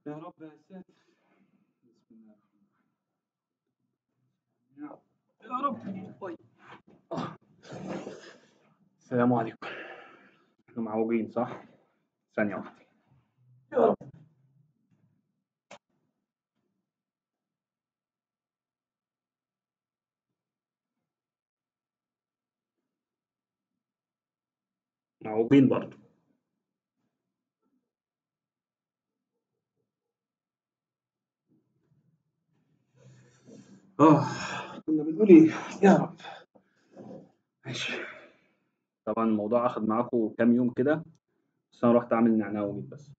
يا رب يا ساتر بسم الله الرحمن الرحيم يا رب أي. آه. السلام عليكم احنا معوجين صح ثانية واحدة يا رب معوجين برضو اه كنا بنقول ايه يا رب ماشي طبعا الموضوع اخد معاكم كام يوم كده بس انا رحت اعمل نعناع وجيت بس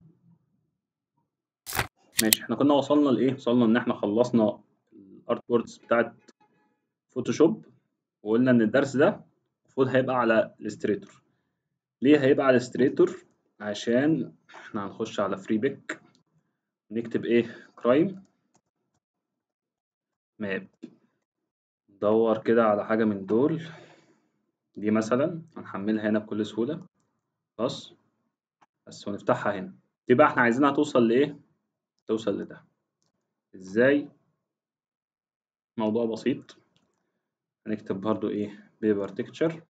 ماشي احنا كنا وصلنا لايه وصلنا ان احنا خلصنا الارت بوردز بتاعت فوتوشوب وقلنا ان الدرس ده المفروض هيبقى على الاستريتور ليه هيبقى على الاستريتور عشان احنا هنخش على فري بيك نكتب ايه كرايم ماب ندور كده على حاجة من دول دي مثلا هنحملها هنا بكل سهولة خلاص بس ونفتحها هنا دي بقى احنا عايزينها توصل لإيه؟ توصل لده ازاي؟ موضوع بسيط هنكتب برضو ايه بيبر تكتشر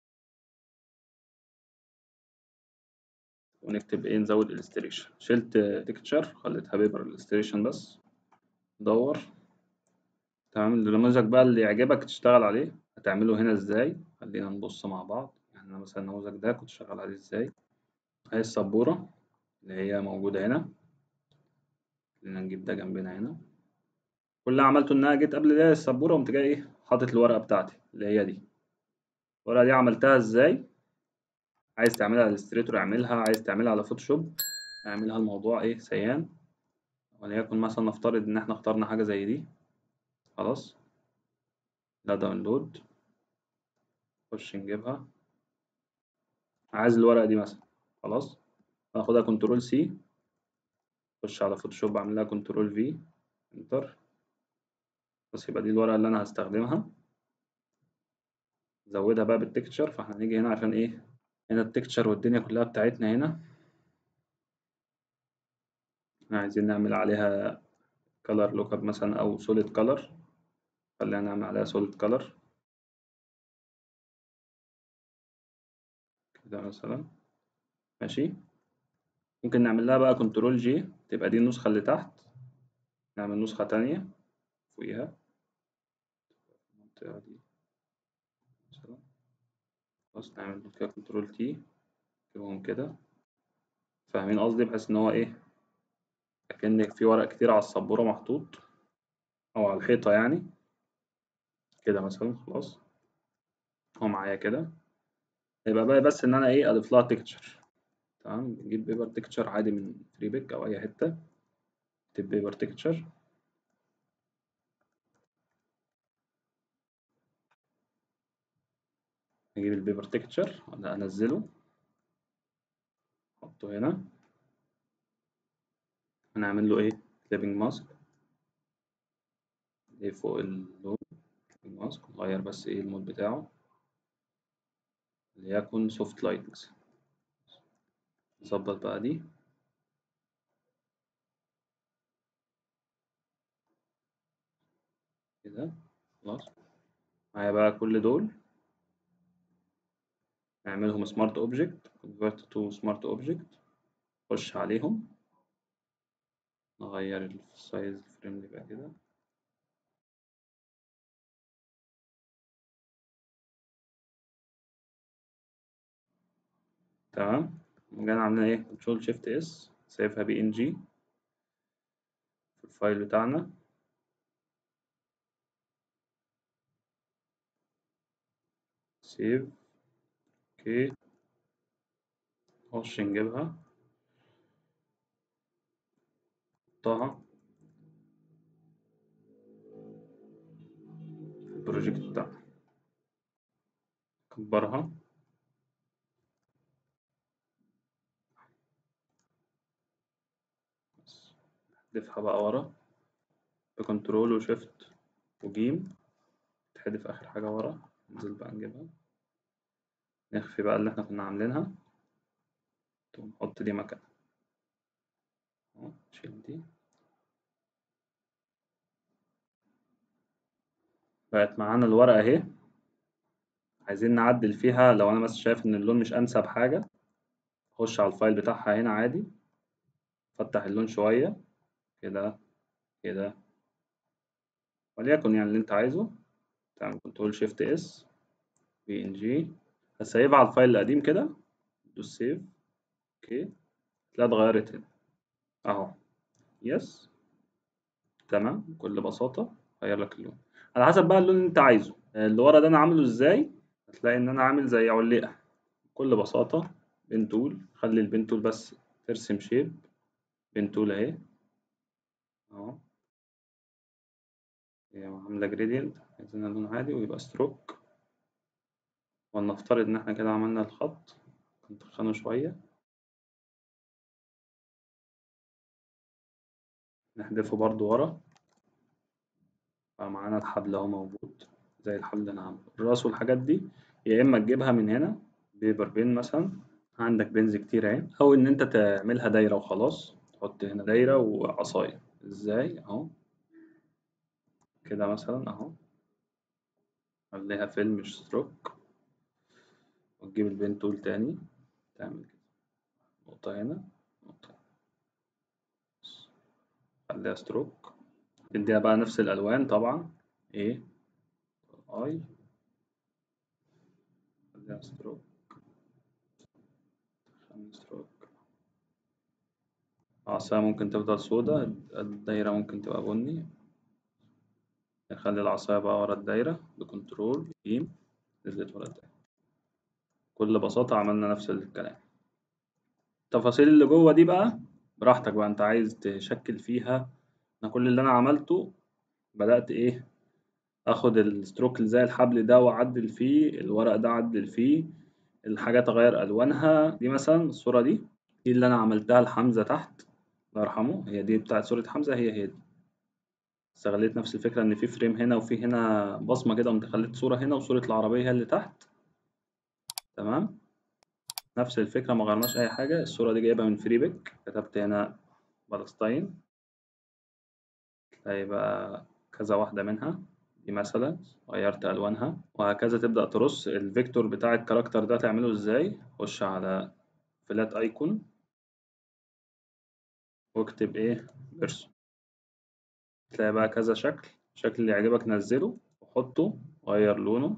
ونكتب ايه نزود illustration شلت تكتشر خليتها بيبر illustration بس دور تمام النموذج بقى اللي يعجبك تشتغل عليه هتعمله هنا ازاي خلينا نبص مع بعض يعني انا مثلا النموذج ده كنت شغال عليه ازاي اهي السبورة اللي هي موجودة هنا خلينا نجيب ده جنبنا هنا كل اللي عملته ان انا جيت قبل ده السبورة وقمت جاي ايه حاطط الورقة بتاعتي اللي هي دي الورقة دي عملتها ازاي عايز تعملها على الستريتور اعملها عايز تعملها على فوتوشوب اعملها الموضوع ايه سيان وليكن مثلا نفترض ان احنا اخترنا حاجة زي دي خلاص ده داونلود نخش نجيبها عايز الورقة دي مثلا خلاص هاخدها كنترول سي اخش على فوتوشوب اعمل لها كنترول في انتر بس يبقى دي الورقة اللي انا هستخدمها زودها بقى بالتكتشر فاحنا هنيجي هنا عشان ايه هنا التكتشر والدنيا كلها بتاعتنا هنا احنا عايزين نعمل عليها color lookup مثلا او solid color خلينا نعمل عليها solid color كده مثلا ماشي ممكن نعمل لها بقى كنترول جي تبقى دي النسخة اللي تحت نعمل نسخة تانية فوقيها المنطقة دي مثلا خلاص نعمل كده كنترول تي نكتبهم كده فاهمين قصدي بحيث إن هو إيه أكن في ورق كتير على السبورة محطوط أو على الحيطة يعني كده مثلا خلاص هو معايا كده يبقى بقى بس إن أنا إيه أضيف لها تكتشر تمام نجيب بيبر تكتشر عادي من فري بيك أو أي حتة نكتب بيبر تكتشر نجيب البيبر تكتشر أنزله أحطه هنا هنعمل له إيه كليبنج ماسك إيه فوق اللون كليبنج ماسك نغير بس إيه المود بتاعه ليكن سوفت لايتنجز نظبط بقى دي كده خلاص معايا بقى كل دول نعملهم سمارت اوبجكت convert to smart object نخش عليهم نغير السايز الفريم يبقى كده تمام جينا عاملين ايه كنترول شيفت اس سيفها بي ان جي في الفايل بتاعنا سيف اوكي نخش نجيبها نحطها في البروجكت بتاعنا نكبرها نحذفها بقى ورا بكنترول وشيفت وجيم تحذف آخر حاجة ورا ننزل بقى نجيبها نخفي بقى اللي احنا كنا عاملينها ونحط دي مكانها شيل دي بقت معانا الورقة اهي عايزين نعدل فيها لو انا مثلا شايف ان اللون مش انسب حاجة اخش على الفايل بتاعها هنا عادي فتح اللون شوية كده كده وليكن يعني اللي انت عايزه تعمل كنترول شيفت اس بي ان جي هسيبها على الفايل القديم كده دوس سيف اوكي تلاقيها اتغيرت هنا اهو يس تمام بكل بساطة غير لك اللون على حسب بقى اللون اللي انت عايزه اللي ورا ده انا عامله ازاي هتلاقي ان انا عامل زي علقة بكل بساطة بين تول خلي البين تول بس ترسم شيب بين تول اهي اهو هي عاملة جريدينت عايزينها لون عادي ويبقى ستروك ولنفترض ان احنا كده عملنا الخط نتخنه شوية نحذفه برضو ورا بقى معانا الحبل اهو موجود زي الحبل اللي انا عامله الراس والحاجات دي يا اما تجيبها من هنا بيبر بين مثلا عندك بنز كتير اهي او ان انت تعملها دايره وخلاص تحط هنا دايره وعصايه ازاي اهو كده مثلا اهو خليها فيلم مش ستروك وتجيب البين تول تاني تعمل كده نقطه هنا نقطه خليها ستروك تديها بقى نفس الالوان طبعا ايه اي خليها ستروك ستروك العصاية ممكن تفضل سودا الدايرة ممكن تبقى بني نخلي العصاية بقى ورا الدايرة بكنترول جيم نزلت ورا الدايرة بكل بساطة عملنا نفس الكلام التفاصيل اللي جوه دي بقى براحتك بقى انت عايز تشكل فيها انا كل اللي انا عملته بدأت ايه اخد الستروك اللي زي الحبل ده واعدل فيه الورق ده اعدل فيه الحاجات اغير الوانها دي مثلا الصورة دي دي اللي انا عملتها لحمزة تحت الله يرحمه هي دي بتاعت صورة حمزة هي هي دي استغليت نفس الفكرة إن في فريم هنا وفي هنا بصمة كده قمت خليت صورة هنا وصورة العربية هي اللي تحت تمام نفس الفكرة ما غيرناش أي حاجة الصورة دي جايبها من فريبك كتبت هنا فلسطين تلاقي بقى كذا واحدة منها دي مثلا غيرت ألوانها وهكذا تبدأ ترص الفيكتور بتاع الكاركتر ده تعمله إزاي خش على فلات أيكون واكتب إيه بيرسون تلاقي بقى كذا شكل الشكل اللي يعجبك نزله وحطه غير لونه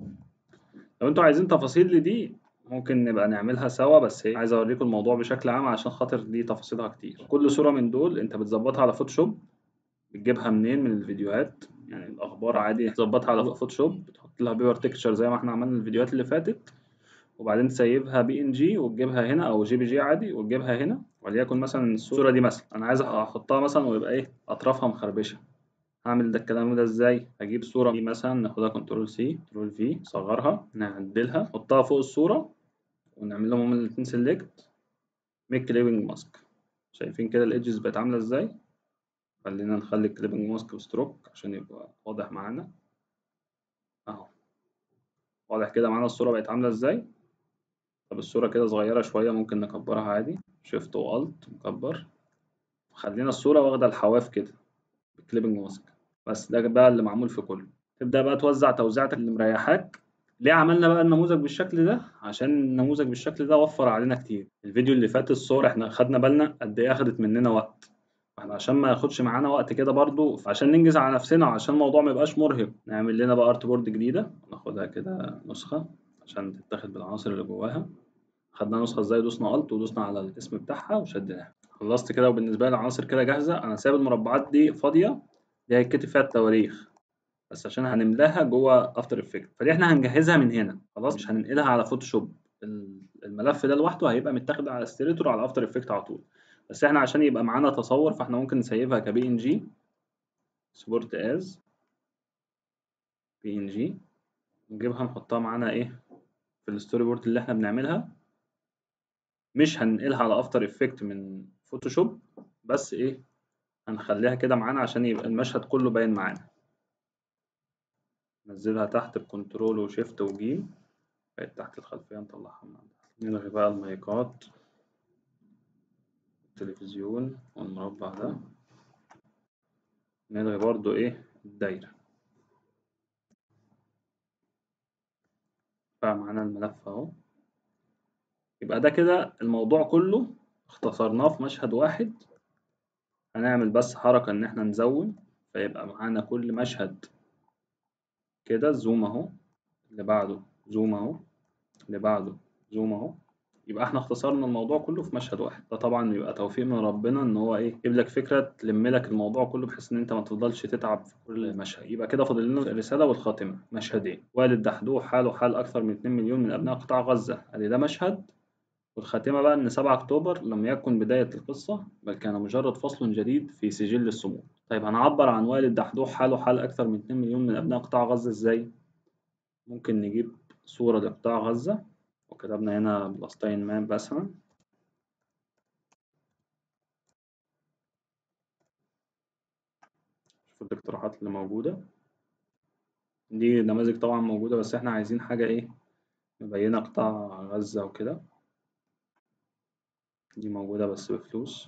لو انتوا عايزين تفاصيل لدي ممكن نبقى نعملها سوا بس ايه عايز اوريكم الموضوع بشكل عام عشان خاطر دي تفاصيلها كتير كل صورة من دول انت بتظبطها على فوتوشوب بتجيبها منين من الفيديوهات يعني الاخبار عادي تظبطها على فوتوشوب بتحط لها بيبر تكتشر زي ما احنا عملنا الفيديوهات اللي فاتت وبعدين تسيبها بي ان جي وتجيبها هنا او جي بي جي عادي وتجيبها هنا وليكن مثلا الصورة دي مثلا انا عايز احطها مثلا ويبقى ايه اطرافها مخربشة هعمل ده الكلام ده ازاي هجيب صورة دي مثلا ناخدها كنترول سي كنترول في نصغرها نعدلها نحطها فوق الصورة ونعمل لهم هما الاتنين سيلكت ميك كليبنج ماسك شايفين كده الايدجز بقت عاملة ازاي خلينا نخلي الكليبنج ماسك وستروك عشان يبقى واضح معانا اهو واضح كده معانا الصورة بقت عاملة ازاي طب الصورة كده صغيرة شوية ممكن نكبرها عادي شيفت والت مكبر خلينا الصورة واخدة الحواف كده بالكليبنج ماسك بس ده بقى اللي معمول في كله تبدأ بقى توزع توزيعتك اللي مريحاك ليه عملنا بقى النموذج بالشكل ده عشان النموذج بالشكل ده وفر علينا كتير الفيديو اللي فات الصور احنا خدنا بالنا قد ايه اخدت مننا وقت احنا عشان ما ياخدش معانا وقت كده برضو عشان ننجز على نفسنا وعشان الموضوع ما يبقاش مرهق نعمل لنا بقى ارت بورد جديده ناخدها كده نسخه عشان تتاخد بالعناصر اللي جواها خدنا نسخه ازاي دوسنا الت ودوسنا على الاسم بتاعها وشدناها خلصت كده وبالنسبه لي العناصر كده جاهزه انا سايب المربعات دي فاضيه دي هيتكتب فيها التواريخ بس عشان هنملاها جوه افتر افكت فدي احنا هنجهزها من هنا خلاص مش هننقلها على فوتوشوب الملف ده لوحده هيبقى متاخد على ستريتور على افتر افكت على طول بس احنا عشان يبقى معانا تصور فاحنا ممكن نسيبها كبي ان جي سبورت از بي ان جي نجيبها نحطها معانا ايه في الستوري بورد اللي احنا بنعملها مش هننقلها على افتر افكت من فوتوشوب بس ايه هنخليها كده معانا عشان يبقى المشهد كله باين معانا ننزلها تحت بكنترول وشيفت وجيم بقت تحت الخلفية نطلعها من عندها نلغي بقى المايكات التلفزيون والمربع ده نلغي برضو ايه الدايرة فمعانا الملف اهو يبقى ده كده الموضوع كله اختصرناه في مشهد واحد هنعمل بس حركة ان احنا نزوم فيبقى معانا كل مشهد كده زوم اهو اللي بعده زوم اهو اللي بعده زوم اهو يبقى احنا اختصرنا الموضوع كله في مشهد واحد ده طبعا يبقى توفيق من ربنا ان هو ايه يجيب لك فكره تلم لك الموضوع كله بحيث ان انت ما تفضلش تتعب في كل مشهد يبقى كده فاضل لنا الرساله والخاتمه مشهدين والد دحدوح حاله حال اكثر من 2 مليون من ابناء قطاع غزه ادي ده مشهد والخاتمه بقى ان 7 اكتوبر لم يكن بدايه القصه بل كان مجرد فصل جديد في سجل الصمود طيب هنعبر عن والد دحدوح حاله حال اكثر من 2 مليون من ابناء قطاع غزه ازاي ممكن نجيب صوره لقطاع غزه وكتبنا هنا بلاستين ماب مثلا شوف الاقتراحات اللي موجودة دي نماذج طبعا موجودة بس احنا عايزين حاجة ايه مبينة قطاع غزة وكده دي موجودة بس بفلوس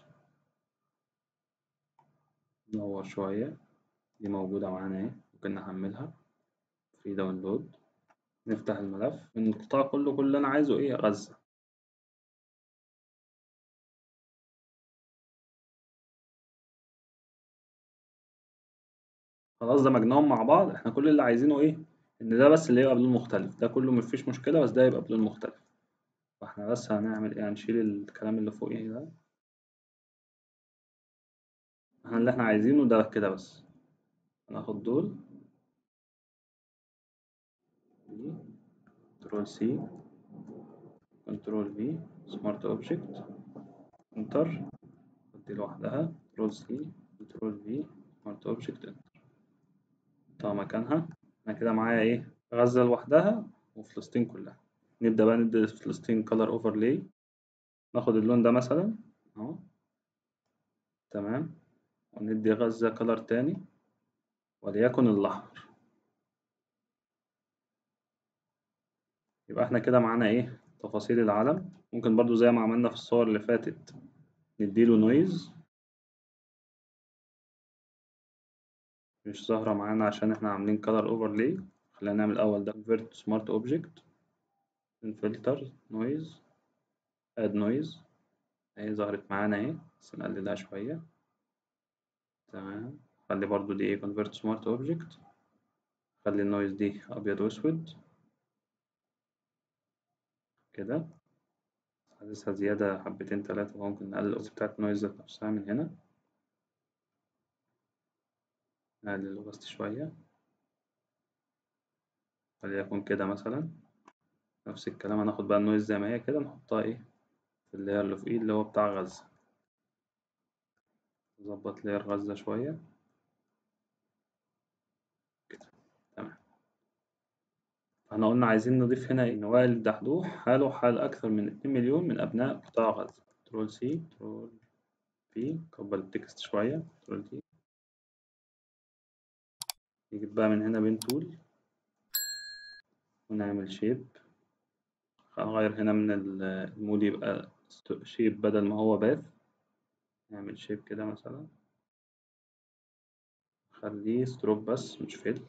نور شوية دي موجودة معانا اهي ممكن نحملها فري داونلود نفتح الملف من القطاع كله كل اللي انا عايزه ايه غزة خلاص دمجناهم مع بعض احنا كل اللي عايزينه ايه ان ده بس اللي يبقى بلون مختلف ده كله مفيش مشكلة بس ده يبقى بلون مختلف فاحنا بس هنعمل ايه هنشيل الكلام اللي فوق ايه ده احنا اللي احنا عايزينه ده كده بس هناخد دول كنترول سي كنترول في سمارت اوبجكت انتر دي لوحدها كنترول سي كنترول في سمارت اوبجكت انتر حطها مكانها انا كده معايا ايه غزة لوحدها وفلسطين كلها نبدأ بقى ندي فلسطين كلر اوفرلاي ناخد اللون ده مثلا اهو تمام وندي غزة كلر تاني وليكن الأحمر يبقى احنا كده معانا ايه تفاصيل العلم ممكن برضو زي ما عملنا في الصور اللي فاتت نديله نويز مش ظاهرة معانا عشان احنا عاملين color overlay خلينا نعمل الأول ده convert smart object filter noise add noise اهي ظهرت معانا اهي بس نقللها شوية تمام خلي برضو دي ايه convert smart object خلي النويز دي أبيض وأسود كده حاسسها زيادة حبتين تلاتة ممكن نقلل الأوز بتاعت النويز ذات نفسها من هنا نقلل الأوبست شوية وليكن كده مثلا نفس الكلام هناخد بقى النويز زي ما هي كده نحطها ايه في اللاير اللي فوقيه اللي هو بتاع غزة نظبط لاير غزة شوية كده تمام احنا قلنا عايزين نضيف هنا ان وائل دحدوح حاله حال أكثر من 2 مليون من أبناء قطاع غزة كنترول سي كنترول بي كبر التكست شوية كنترول تي نجيب بقى من هنا بين تول ونعمل شيب هنغير هنا من المود يبقى شيب بدل ما هو باث نعمل شيب كده مثلا خليه ستروك بس مش فيل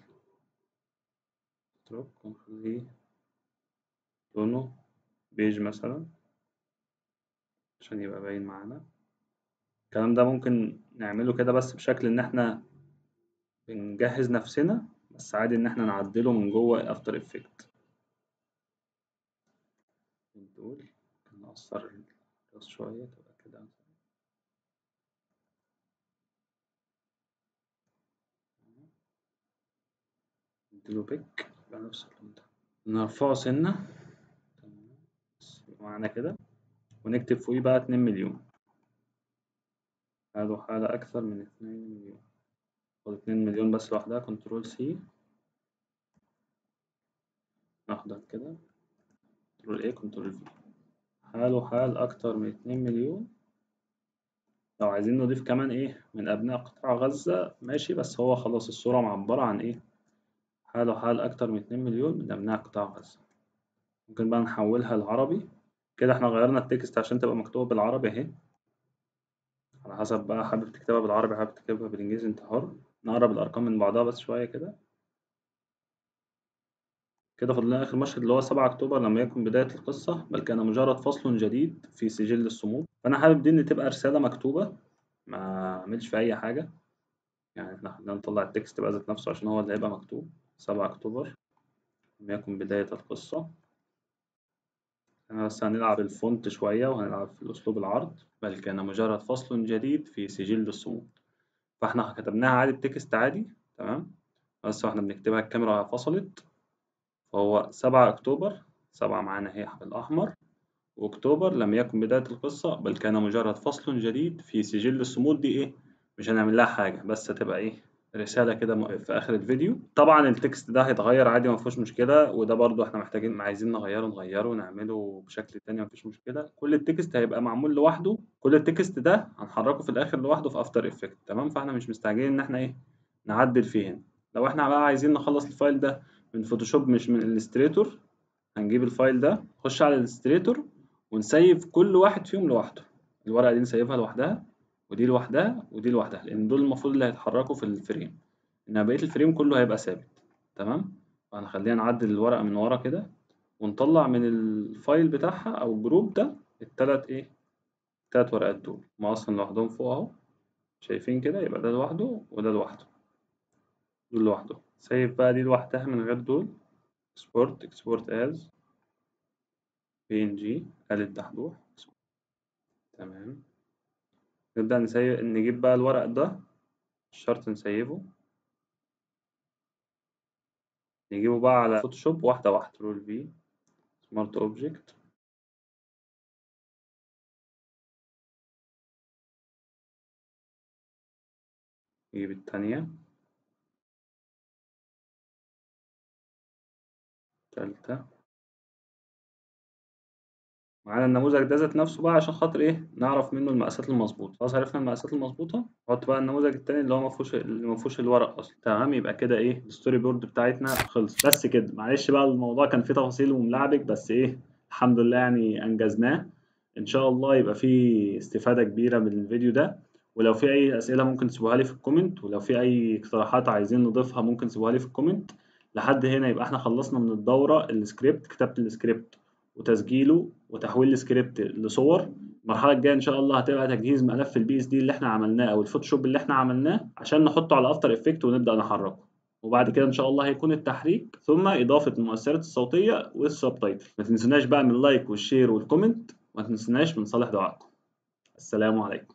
ستروك ونخليه لونه بيج مثلا عشان يبقى باين معانا الكلام ده ممكن نعمله كده بس بشكل ان احنا بنجهز نفسنا بس عادي ان احنا نعدله من جوه افتر افكت دول نقصر الراس شوية تبقى كده نديله بيك يبقى نفس اللون ده نرفعه سنة معانا كده ونكتب فوقيه بقى اتنين مليون هذا حالة أكثر من اتنين مليون خد اتنين مليون بس لوحدها كنترول سي ناخدها كده كنترول ايه كنترول في حاله حال أكتر من اتنين مليون لو عايزين نضيف كمان ايه من أبناء قطاع غزة ماشي بس هو خلاص الصورة معبرة عن ايه حاله حال أكتر من اتنين مليون من أبناء قطاع غزة ممكن بقى نحولها لعربي كده احنا غيرنا التكست عشان تبقى مكتوبة بالعربي اهي على حسب بقى حابب تكتبها بالعربي حابب تكتبها بالانجليزي انت حر نقرب الارقام من بعضها بس شويه كده كده فاضل لنا اخر مشهد اللي هو 7 اكتوبر لما يكن بدايه القصه بل كان مجرد فصل جديد في سجل الصمود فانا حابب دي ان تبقى رساله مكتوبه ما اعملش في اي حاجه يعني احنا خلينا نطلع التكست بقى ذات نفسه عشان هو اللي هيبقى مكتوب 7 اكتوبر لم يكن بدايه القصه احنا بس هنلعب الفونت شويه وهنلعب في الاسلوب العرض بل كان مجرد فصل جديد في سجل الصمود فاحنا كتبناها عادي بتكست عادي تمام بس واحنا بنكتبها الكاميرا فصلت فهو سبعة أكتوبر سبعة معانا هي بالأحمر وأكتوبر لم يكن بداية القصة بل كان مجرد فصل جديد في سجل الصمود دي إيه مش هنعمل لها حاجة بس هتبقى إيه رسالة كده في آخر الفيديو طبعا التكست ده هيتغير عادي مفيهوش مشكلة وده برضو احنا محتاجين عايزين نغيره نغيره نعمله بشكل تاني مفيش مشكلة كل التكست هيبقى معمول لوحده كل التكست ده هنحركه في الآخر لوحده في أفتر إفكت تمام فاحنا مش مستعجلين إن احنا إيه نعدل فيه هنا لو احنا بقى عايزين نخلص الفايل ده من فوتوشوب مش من الستريتور هنجيب الفايل ده نخش على الستريتور ونسيف كل واحد فيهم لوحده الورقة دي نسيفها لوحدها ودي لوحدها ودي لوحدها لأن دول المفروض اللي هيتحركوا في الفريم إنما بقية الفريم كله هيبقى ثابت تمام فهنخلينا نعدل الورقة من ورا كده ونطلع من الفايل بتاعها أو الجروب ده التلات إيه التلات ورقات دول هما أصلا لوحدهم فوق أهو شايفين كده يبقى ده لوحده وده لوحده دول لوحده سيف بقى دي لوحدها من غير دول اكسبورت اكسبورت از بي ان جي آلة دحدوح تمام نبدأ نسيب نجيب بقى الورق ده مش شرط نسيبه نجيبه بقى على فوتوشوب واحدة واحدة رول في سمارت اوبجكت نجيب التانية تالتة معانا النموذج ده ذات نفسه بقى عشان خاطر ايه نعرف منه المقاسات المظبوطه خلاص عرفنا المقاسات المظبوطه نحط بقى النموذج التاني اللي هو ما فيهوش اللي ما فيهوش الورق اصلا تمام يبقى كده ايه الستوري بورد بتاعتنا خلص بس كده معلش بقى الموضوع كان فيه تفاصيل وملعبك بس ايه الحمد لله يعني انجزناه ان شاء الله يبقى فيه استفاده كبيره من الفيديو ده ولو في اي اسئله ممكن تسيبوها لي في الكومنت ولو في اي اقتراحات عايزين نضيفها ممكن تسيبوها لي في الكومنت لحد هنا يبقى احنا خلصنا من الدوره السكريبت كتابه السكريبت وتسجيله وتحويل السكريبت لصور المرحله الجايه ان شاء الله هتبقى تجهيز ملف البي اس دي اللي احنا عملناه او الفوتوشوب اللي احنا عملناه عشان نحطه على افتر افكت ونبدا نحركه وبعد كده ان شاء الله هيكون التحريك ثم اضافه المؤثرات الصوتيه والسبتايتل ما تنسوناش بقى من اللايك والشير والكومنت وما تنسوناش من صالح دعائكم السلام عليكم